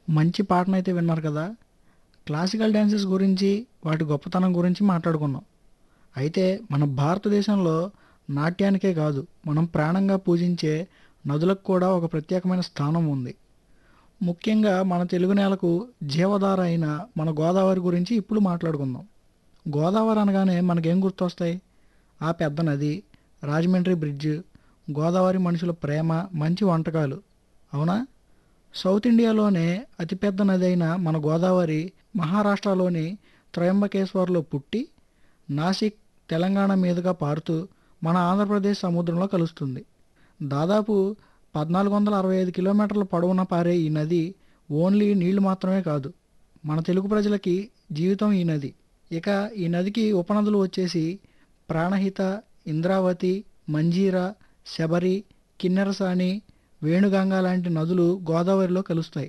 మంచి పాటనైతే విన్నారు కదా క్లాసికల్ డ్యాన్సెస్ గురించి వాటి గొప్పతనం గురించి మాట్లాడుకున్నాం అయితే మన భారతదేశంలో నాట్యానికే కాదు మనం ప్రాణంగా పూజించే నదులకు కూడా ఒక ప్రత్యేకమైన స్థానం ఉంది ముఖ్యంగా మన తెలుగు నేలకు జీవధార అయిన మన గోదావరి గురించి ఇప్పుడు మాట్లాడుకుందాం గోదావరి అనగానే మనకేం గుర్తొస్తాయి ఆ పెద్ద నది రాజమండ్రి బ్రిడ్జ్ గోదావరి మనుషుల ప్రేమ మంచి వంటకాలు అవునా సౌత్ ఇండియాలోనే అతిపెద్ద నది అయిన మన గోదావరి మహారాష్ట్రలోని త్రయంబకేశ్వర్లో పుట్టి నాసిక్ తెలంగాణ మీదుగా పారుతూ మన ఆంధ్రప్రదేశ్ సముద్రంలో కలుస్తుంది దాదాపు పద్నాలుగు వందల అరవై ఐదు కిలోమీటర్ల పొడవున పారే ఈ నది ఓన్లీ నీళ్లు మాత్రమే కాదు మన తెలుగు ప్రజలకి జీవితం ఈ నది ఇక ఈ నదికి ఉపనదులు వచ్చేసి ప్రాణహిత ఇంద్రావతి మంజీరా శబరి కిన్నెరసాని వేణుగంగ లాంటి నదులు గోదావరిలో కలుస్తాయి